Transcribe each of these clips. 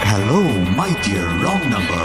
Hello, my dear wrong number.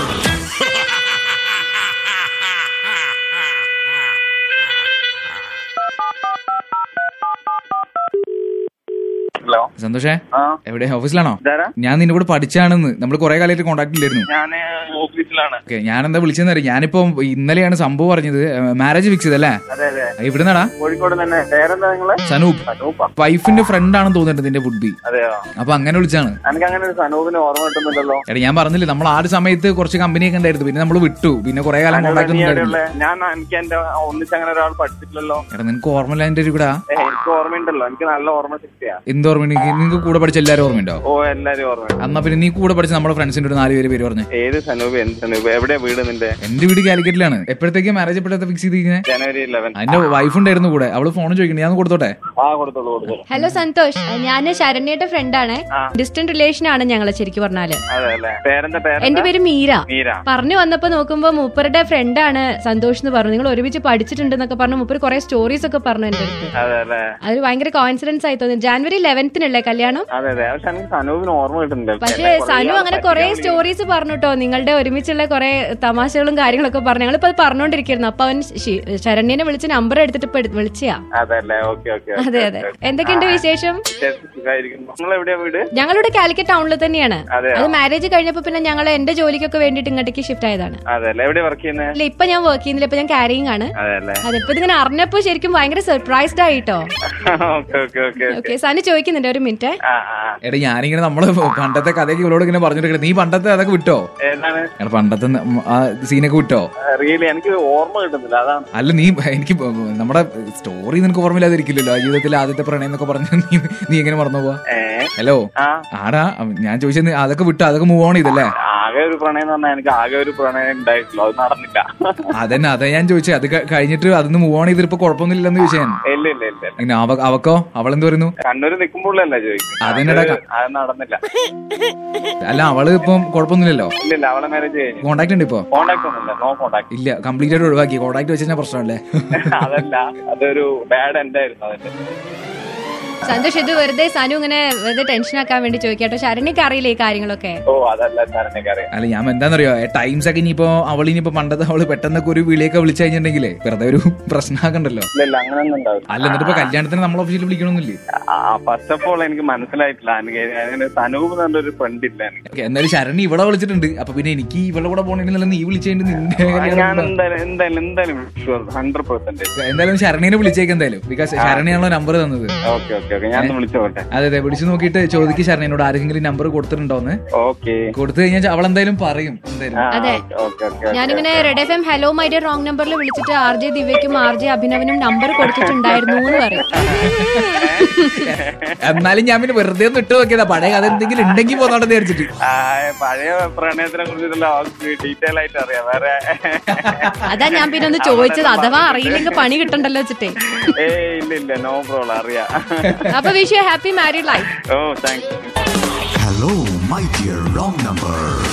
Hello സന്തോഷേ ആ എവിടെ ഓഫീസിലാണോ ഇതാരാ ഞാൻ നിന്നെ കൂടെ പഠിച്ചാണെന്ന് നമ്മൾ കുറെ കാലമായിട്ട് കോൺടാക്ട് ഇല്ലായിരുന്നു ഞാന് ഓഫീസിലാണ് ഓക്കെ ഞാൻ എന്താ വിളിച്ചെന്ന് അറിയാം ഞാനിപ്പോ ഇന്നലെയാണ് സംഭവം പറഞ്ഞത് മാരേജ് ഫിക്സ് ചെയ്തല്ലേ അതെ അതെ ഇവിടുന്നാടാ കോഴിക്കോട് തന്നെ പേരെന്താ നിങ്ങള് സനൂപ് സനൂപ്പ വൈഫിന്റെ ഫ്രണ്ട് ആണെന്ന് തോന്നുന്നുണ്ട് നിന്റെ വുഡ് ബി അതെയോ അപ്പൊ അങ്ങനെ വിളിച്ചാണ് എനിക്ക് അങ്ങനെ ഒരു സനൂപിന് ഓർമ്മ കിട്ടുന്നില്ലല്ലോ എടാ ഞാൻ പറഞ്ഞില്ലേ നമ്മൾ ആ ഒരു സമയത്ത് കുറച്ച് കമ്പനിയൊക്കെ ഉണ്ടായിരുന്നു പിന്നെ നമ്മൾ വിട്ടു പിന്നെ കുറെ കാലം കോൺടാക്ട് നീ ഒന്നും ഉണ്ടായിരുന്നില്ല എവിടെയുള്ളെ? ഞാൻ എനിക്ക് എന്റെ ഒന്നിച്ച് അങ്ങനെ ഒരാൾ പഠിച്ചിട്ടില്ലല്ലോ എടാ നിനക്ക് ഓർമ്മയില്ല എന്റെ ഒരു കൂടെ ഏ, എനിക്ക് ഓർമ്മയുണ്ടല്ലോ എനിക്ക് നല്ല ഓർമ്മ ശക്തിയാ എന്ത് ഓർമ്മ നിനക്ക് കൂടെ പഠിച്ച എല്ലാവരും ഓർമ്മയുണ്ടോ ഓ എല്ലാരും ഓർമ്മയുണ്ട് എന്നാ പിന്നെ നീ കൂടെ പഠിച്ച നമ്മുടെ ഫ്രണ്ട്സിന്റെ ഒരു നാല് പേര് പേര് പറഞ്ഞു ഏത് സനൂപ് എന്ത് സനൂപ് എവിടെയാ വീട് നിന്റെ എന്റെ വീട് കാലിക്കറ്റിലാണ് എപ്പോഴത്തേക്ക് മാരേജ് എപ്പോഴത്തെ ഫിക്സ് ചെയ്തിരിക്കുന്നത് ജനുവരി ഇലവൻ അതിന്റെ വൈഫ് ഉണ്ടായിരുന്നു കൂടെ അവള് ഫോൺ ചോദിക്കണേ ഞാൻ ഒന്ന് കൊടുത്തോട്ടെ ആ കൊടുത്തോളൂ കൊടുത്തോളൂ ഹലോ സന്തോഷ് ഞാൻ ശരണ്യയുടെ ഫ്രണ്ടാണ് ആ. ഡിസ്റ്റന്റ് റിലേഷൻ ആണ് ഞങ്ങള് ശരിക്കും പറഞ്ഞാല് അതെ അല്ലേ പേരെന്താ എന്റെ പേരെന്താ പേര് മീര മീര പറഞ്ഞു വന്നപ്പോ നോക്കുമ്പോ മൂപ്പരുടെ ഫ്രണ്ടാണ് സന്തോഷ് എന്ന് പറഞ്ഞു നിങ്ങൾ ഒരുമിച്ച് പഠിച്ചിട്ടുണ്ടെന്നൊക്കെ പറഞ്ഞു മൂപ്പര് കുറെ സ്റ്റോറീസ് ഒക്കെ പറഞ്ഞു എന്റെ അടുത്ത് അതെ അല്ലേ അതൊരു ഭയങ്കര കോൺഫിഡൻസ് ആയി തോന്നി ജാനുവരി ലെവൻത്തിനല്ലേ കല്യാണം അതെ അതെ പക്ഷെ എനിക്ക് സനൂപിന് ഓർമ്മ കിട്ടുന്നില്ല പക്ഷേ എന്നെ കുറേ സനു ആൾ അങ്ങനെ കുറെ പറ്റിക്കാൻ സ്റ്റോറീസ് പറഞ്ഞു കേട്ടോ നിങ്ങളുടെ ഒരുമിച്ചുള്ള കുറെ തമാശകളും കാര്യങ്ങളൊക്കെ പറഞ്ഞു ഞങ്ങളിപ്പോ അത് പറഞ്ഞോണ്ടിരിക്കുന്നു അപ്പൊ അവൻ ശി- ശരണ്യനെ വിളിച്ച് നമ്പർ എടുത്തിട്ട് ഇപ്പൊ എടു- വിളിച്ചയാ അതല്ലേ ഓക്കെ ഓക്കെ അതെ അതെ എന്തൊക്കെയുണ്ട് വിശേഷം സുഖമായിരിക്കുന്നു നിങ്ങൾ എവിടെയാ വീട് ഞങ്ങളുടെ കാലിക്കറ്റ് ടൗണിൽ തന്നെയാണ് അതെ അത് മാരേജ് കഴിഞ്ഞപ്പോ പിന്നെ ഞങ്ങൾ എന്റെ ജോലിക്കൊക്കെ വേണ്ടിട്ട് ഇങ്ങോട്ടേക്ക് ഷിഫ്റ്റ് ആയതാണ് അതെ എവിടെ വർക്ക് ചെയ്യുന്നത് ഇല്ല ഇപ്പൊ ഞാൻ വർക്ക് ചെയ്യുന്നില്ല ഇപ്പൊ ഞാൻ ക്യാരിങ് ആണ് അതെ അല്ലേ അതിപ്പോ ഇതിങ്ങനെ അറിഞ്ഞപ്പോ ശരിക്കും ഭയങ്കര സർപ്രൈസ്ഡ് ആയിട്ടോ okay okay okay okay Sanu ചോദിക്കുന്നുണ്ട് ഒരു മിനിറ്റ് ആ ആ എടാ ഞാനിങ്ങനെ നമ്മള് പണ്ടത്തെ കഥയൊക്കെ ഇവളോട് ഇങ്ങനെ പറഞ്ഞിട്ട് നീ പണ്ടത്തെ അതൊക്കെ വിട്ടോ ഏതാണ് എടാ പണ്ടത്തെ ന- ആ സീനൊക്കെ വിട്ടോ റിയലി എനിക്ക് ഓർമ്മ കിട്ടുന്നില്ല അതാണ് അല്ല നീ എനിക്ക് നമ്മുടെ സ്റ്റോറി നിനക്ക് ഓർമ്മയില്ലാതിരിക്കില്ലല്ലോ ആ ജീവിതത്തിലെ ആദ്യത്തെ പ്രണയം എന്നൊക്കെ പറഞ്ഞ നീ നീ എങ്ങനെ മറന്നു പോവാ ഏ ഹലോ ആ ആടാ ഞാൻ ചോദിച്ചത് അതൊക്കെ വിട്ടോ അതൊക്കെ മൂവ് ഓൺ ചെയ്തല്ലേ ആകെ ഒരു പ്രണയം എന്ന് പറഞ്ഞാൽ എനിക്ക് ആകെ ഒരു പ്രണയം ഉണ്ടായിട്ടുള്ളൂ അത് നടന്നില്ല അതന്നെ അതാ ഞാൻ ചോദിച്ചത് അത് ക- കഴിഞ്ഞിട്ട് അതൊന്ന് മൂവ് ഓൺ ചെയ്തിട്ട് ഇപ്പൊ കുഴപ്പമൊന്നുമില്ലെന്ന് ചോദിച്ചാൽ ഞാൻ ഇല്ല ഇല്ല ഇല്ല ഇല്ല. പിന്നെ അവ- അവക്കോ അവളെന്ത് പറയുന്നു കണ്ണൂര് നിൽക്കുമ്പോഴല്ല ചോദിക്കും അതെന്നെടാ അത് ക- അത് നടന്നില്ല അല്ല അവള് ഇപ്പം കുഴപ്പമൊന്നുമില്ലല്ലോ ഇല്ല ഇല്ല അവളെ മാരേജ് കഴിഞ്ഞു കോണ്ടാക്ട് ഉണ്ട് ഇപ്പൊ കോണ്ടാക്ട് ഒന്നുമില്ല നോ കോണ്ടാക്ട് ഇല്ല കംപ്ലീറ്റ് ആയിട്ട് ഒഴിവാക്കി കോണ്ടാക്ട് വെച്ച് കഴിഞ്ഞാൽ പ്രശ്നമല്ലേ അതല്ല അതൊരു ബാഡ് എൻഡ് ആയിരുന്നു അതിന്റെ സന്തോഷ് ഇത് വെറുതെ സനു ഇങ്ങനെ വെറുതെ ടെൻഷൻ ആക്കാൻ വേണ്ടി ചോദിക്കാട്ടോ ശരണ്യക്ക് അറിയില്ലേ ഈ കാര്യങ്ങളൊക്കെ ഓ അതല്ല സാറിനൊക്കെ അറിയാം അല്ല ഞാൻ എന്താണെന്നറിയോ ടൈംസ് ഒക്കെ ഇനിയിപ്പോ അവൾ ഇനിയിപ്പോ പണ്ടത്തെ അവള് പെട്ടെന്നൊക്കെ ഒരു വിളിയൊക്കെ വിളിച്ചു കഴിഞ്ഞിട്ടുണ്ടെങ്കിലേ വെറുതെ ഒരു പ്രശ്നമാക്കണ്ടല്ലോ ഇല്ല ഇല്ല അങ്ങനെയൊന്നും ഉണ്ടാവില്ല അല്ല എന്നിട്ട് ഇപ്പൊ കല്യാണത്തിന് നമ്മൾ ഓഫീസിൽ വിളിക്കണമെന്നില്ലേ ഫസ്റ്റ് ഓഫ് ഓൾ എനിക്ക് മനസ്സിലായിട്ടില്ല എനിക്ക് അങ്ങനെ സനൂപ് എന്ന് പറഞ്ഞൊരു ഫ്രണ്ട് ഇല്ല എനിക്ക് ഓക്കേ, എന്നാലും ശരണി ഇവിടെ വിളിച്ചിട്ടുണ്ട് അപ്പൊ പിന്നെ എനിക്ക് ഇവളുടെ കൂടെ പോകണമെങ്കിൽ നീ വിളിച്ചതിന്റെ നിന്റെ കല്യാണം ഞാൻ എന്താ? എന്തായാലും എന്തായാലും എന്തായാലും ഹൺഡ്രഡ് പെർസെന്റേജ് എന്തായാലും ശരണീനെ വിളിച്ചേക്ക് എന്തായാലും ബിക്കോസ് ശരണിയാണല്ലോ നമ്പർ തന്നത് ഓക്കെ ഓക്കെ ഓക്കെ ഞാൻ വിളിച്ചോട്ടെ അതെ അതെ വിളിച്ചു നോക്കിയിട്ട് ചോദിക്ക് ശരണീനോട് ആരെങ്കിലും നമ്പർ കൊടുത്തിട്ടുണ്ടോന്ന് ഓക്കെ കൊടുത്തു കഴിഞ്ഞാൽ അവൾ എന്തായാലും പറയും എന്തായാലും അതെ. ഓക്കെ ഓക്കെ ഞാനിങ്ങനെ red F M hello my dear wrong നമ്പറിൽ വിളിച്ചിട്ട് ആർ ജെ ദിവ്യക്കും ആർ ജെ അഭിനവനും നമ്പർ കൊടുത്തിട്ടുണ്ടായിരുന്നു എന്ന് പറയും എന്നാലും ഞാൻ പിന്നെ വെറുതെ ഒന്ന് ഇട്ട് നോക്കിയതാ പഴയ കഥ എന്തെങ്കിലും ഉണ്ടെങ്കിൽ പോന്നോട്ടെ വിചാരിച്ചിട്ട് ആ, പഴയ പ്രണയത്തിനെ കുറിച്ചിട്ടുള്ള ഡീറ്റെയിൽ ആയിട്ട് അറിയാം വേറെ അതാ ഞാൻ പിന്നെ ഒന്ന് ചോദിച്ചത് അഥവാ അറിയില്ലെങ്കിൽ പണി കിട്ടണ്ടല്ലോ വെച്ചിട്ടേ ഏ ഇല്ല ഇല്ല നോ പ്രോബ്ലം അറിയാം അപ്പൊ wish happy married life oh thanks Hello, my dear wrong number.